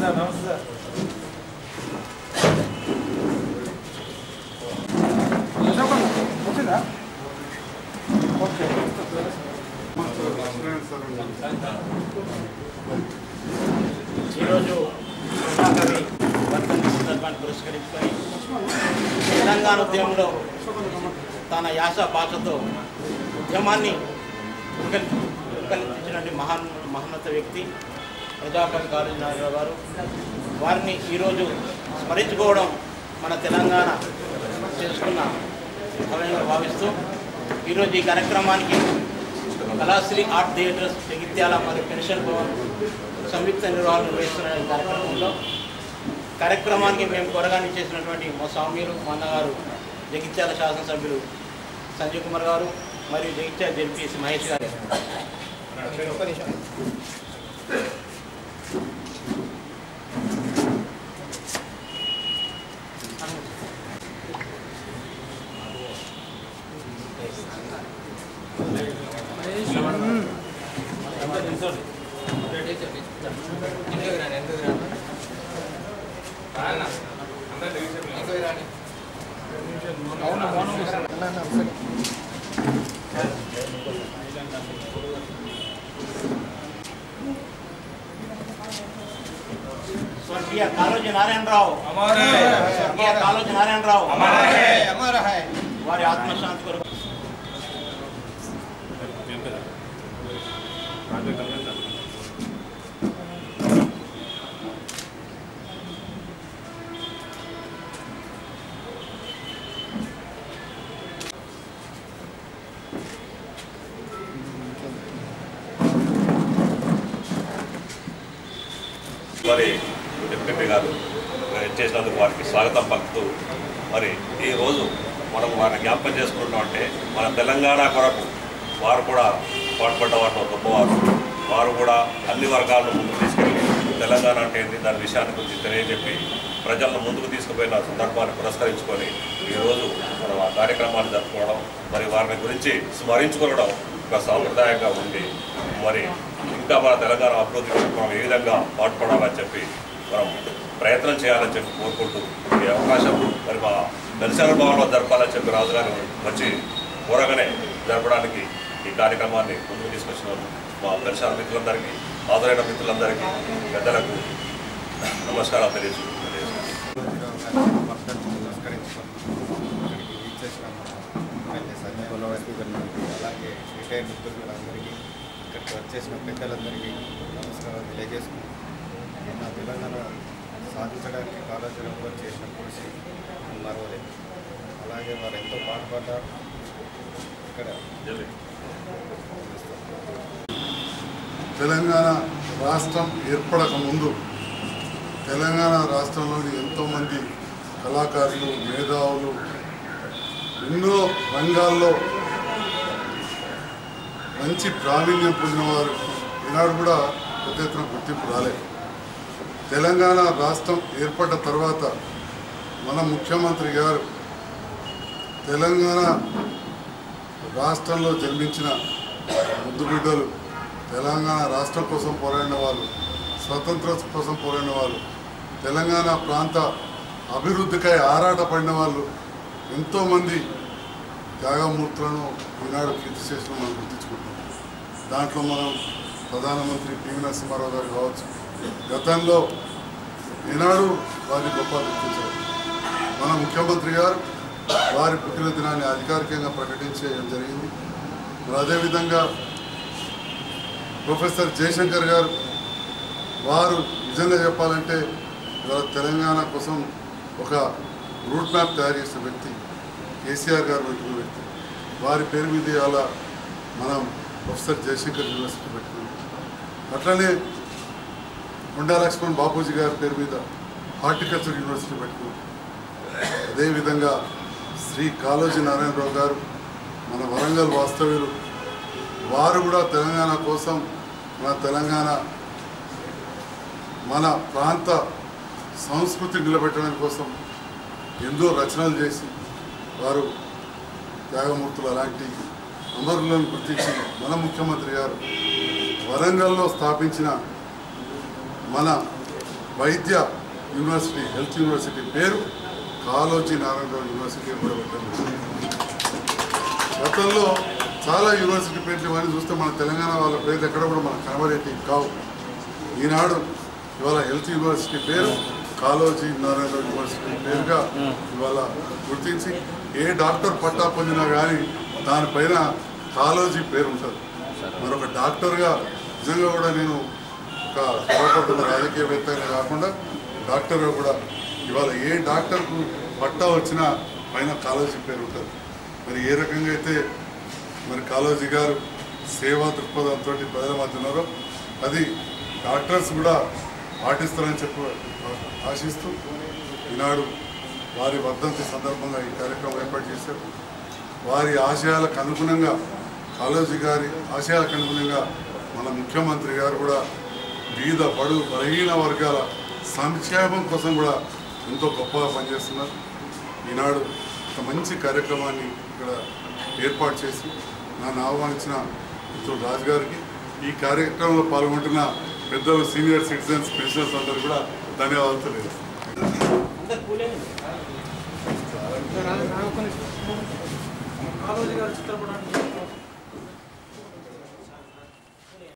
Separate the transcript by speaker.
Speaker 1: sir నమస్తే sir వచ్చిందా okay
Speaker 2: ఈరోజు మహాకవి వర్ధంతి సందర్భాన్ని పురస్కరించుకొని తెలంగాణ ఉద్యమంలో తన యాస భాషతో ఉద్యమాన్ని ఉత్కలించినటువంటి మహాన్ మహోన్నత వ్యక్తి ప్రజాపతి కాలేజీ నారాయణ గారు వారిని ఈరోజు స్మరించుకోవడం మన తెలంగాణ చేసుకున్న భావంగా భావిస్తూ ఈరోజు ఈ కార్యక్రమానికి కళాశ్రీ ఆర్ట్ థియేటర్స్ జగిత్యాల మరియు పెన్షన్ భవన్ సంయుక్త నిర్వహణ నిర్వహిస్తున్న ఈ కార్యక్రమంలో కార్యక్రమానికి మేము కొరగాని చేసినటువంటి మా స్వామిలు మా అన్నగారు జగిత్యాల శాసనసభ్యులు సంజయ్ కుమార్ గారు మరియు జగిత్యాల జెడ్పీఎస్ మహేష్ గారు స్వర్గీయ కాళోజీ నారాయణరావు స్వర్గీయ కాళోజీ నారాయణరావు వారి ఆత్మశాంతి కొరకు
Speaker 3: మరి డిప్యూటీ గారు చేసినందుకు వారికి స్వాగతం పలుకుతూ మరి ఈ రోజు మనం వారిని జ్ఞాపకం చేసుకుంటున్నాం అంటే మన తెలంగాణ కొరకు వారు కూడా పాటుపడ్డ వారిలో గొప్పవారు వారు కూడా అన్ని వర్గాలను ముందుకు తీసుకెళ్ళి తెలంగాణ అంటే ఏంటి దాని విషయాన్ని గురించి తెలియజెప్పి ప్రజలను ముందుకు తీసుకుపోయిన సందర్భాన్ని పురస్కరించుకొని ఈరోజు మనం ఆ కార్యక్రమాన్ని జరుపుకోవడం మరి వారిని గురించి స్మరించుకోవడం ఒక సాంప్రదాయంగా ఉంది మరి ఇంకా మన తెలంగాణ అభివృద్ధికి మనం ఏ విధంగా పాటుపడాలని చెప్పి మనం ప్రయత్నం చేయాలని చెప్పి కోరుకుంటూ ఈ అవకాశం మరి మా దర్శన భవన్లో జరపాలని చెప్పి రాజుగారు వచ్చి కోరగానే జరపడానికి ఈ కార్యక్రమాన్ని ముందుకు తీసుకొచ్చిన మా దర్శన మిత్రులందరికీ హాజరైన మిత్రులందరికీ పెద్దలకు నమస్కారాలు తెలియజేసు
Speaker 4: అలాగే రిటైర్ మిత్రులందరికీ ఇక్కడికి వచ్చేసిన పెద్దలందరికీ నమస్కారాలు తెలియజేసుకుంటున్నాను మన తెలంగాణ సాధించడానికి కాళేశ్వరంలో చేసిన కృషి మరవలేదు అలాగే వారు ఎంతో పాటుపడ్డారు ఇక్కడ
Speaker 5: తెలంగాణ రాష్ట్రం ఏర్పడక ముందు తెలంగాణ రాష్ట్రంలోని ఎంతోమంది కళాకారులు మేధావులు ఎన్నో రంగాల్లో మంచి ప్రావీణ్యం పొందినవారు ఈనాడు కూడా పెద్ద ఎత్తున గుర్తింపు రాలేదు తెలంగాణ రాష్ట్రం ఏర్పడ్డ తర్వాత మన ముఖ్యమంత్రి గారు తెలంగాణ రాష్ట్రంలో జన్మించిన ముద్దు బిడ్డలు తెలంగాణ రాష్ట్రం కోసం పోరాడిన వాళ్ళు స్వతంత్రం కోసం పోరాడిన వాళ్ళు తెలంగాణ ప్రాంత అభివృద్ధికై ఆరాటపడిన వాళ్ళు ఎంతోమంది త్యాగమూర్తులను ఈనాడు కీర్తి చేసిన మనం గుర్తించుకుంటాం దాంట్లో మనం ప్రధానమంత్రి పివి నరసింహారావు గారు కావచ్చు గతంలో ఈనాడు వారిని గొప్ప గుర్తించారు మన ముఖ్యమంత్రి గారు వారి పుట్టిన దినాన్ని అధికారికంగా ప్రకటించడం జరిగింది మరి అదేవిధంగా ప్రొఫెసర్ జయశంకర్ గారు వారు నిజంగా చెప్పాలంటే ఇవాళ తెలంగాణ కోసం ఒక రూట్ మ్యాప్ తయారు చేసిన వ్యక్తి కేసీఆర్ గారు వంటి వ్యక్తి వారి పేరు మీద ఇవాళ మనం ప్రొఫెసర్ జయశంకర్ యూనివర్సిటీ పెట్టుకున్నాం అట్లనే కొండా లక్ష్మణ్ బాపూజీ గారి పేరు మీద హార్టికల్చర్ యూనివర్సిటీ పెట్టుకున్నాం అదేవిధంగా శ్రీ కాళోజీ నారాయణరావు గారు మన వరంగల్ వాస్తవ్యులు వారు కూడా తెలంగాణ కోసం మన తెలంగాణ మన ప్రాంత సంస్కృతి నిలబెట్టడం కోసం ఎన్నో రచనలు చేసి వారు త్యాగమూర్తులు అలాంటి అమరులను గుర్తించి మన ముఖ్యమంత్రి గారు వరంగల్లో స్థాపించిన మన వైద్య యూనివర్సిటీ హెల్త్ యూనివర్సిటీ పేరు కాలోజీ నారాయణరావు యూనివర్సిటీ కూడా పెట్టండి గతంలో చాలా యూనివర్సిటీ పేర్లు ఇవన్నీ చూస్తే మన తెలంగాణ వాళ్ళ పేర్లు ఎక్కడ కూడా మనకు కనబడేటి కావు ఈనాడు ఇవాళ హెల్త్ యూనివర్సిటీ పేరు కాలోజీ నారాయణరావు యూనివర్సిటీ పేరుగా ఇవాళ గుర్తించి ఏ డాక్టర్ పట్టా పొందినా కానీ దానిపైన కాలోజీ పేరు ఉంటుంది మరొక డాక్టర్గా నిజంగా కూడా నేను ఒక పొరపడుతున్న రాజకీయవేత్తగా కాకుండా డాక్టర్గా కూడా ఇవాళ ఏ డాక్టర్కు పట్టా వచ్చినా పైన కాలేజీ పేరు ఉంటుంది మరి ఏ రకంగా అయితే మరి కాళోజీ గారు సేవా దృక్పథంతో ప్రజల మధ్య ఉన్నారో అది డాక్టర్స్ కూడా పాటిస్తారని చెప్పి ఆశిస్తూ ఈనాడు వారి వర్ధంతి సందర్భంగా ఈ కార్యక్రమం ఏర్పాటు చేశారు వారి ఆశయాలకు అనుగుణంగా కాళోజీ గారి ఆశయాలకు అనుగుణంగా మన ముఖ్యమంత్రి గారు కూడా బీద బడు బలహీన వర్గాల సంక్షేమం కోసం కూడా ఎంతో గొప్పగా పనిచేస్తున్నారు ఈనాడు ఒక మంచి కార్యక్రమాన్ని ఇక్కడ ఏర్పాటు చేసి నన్ను ఆహ్వానించిన మిత్రుడు రాజు గారికి ఈ కార్యక్రమంలో పాల్గొంటున్న పెద్దలు సీనియర్ సిటిజన్స్ పెన్షనర్స్ అందరూ కూడా ధన్యవాదాలు తెలియజేస్తాను
Speaker 2: అందరు కూలే
Speaker 1: కాళోజీ గారి చిత్రపటాన్ని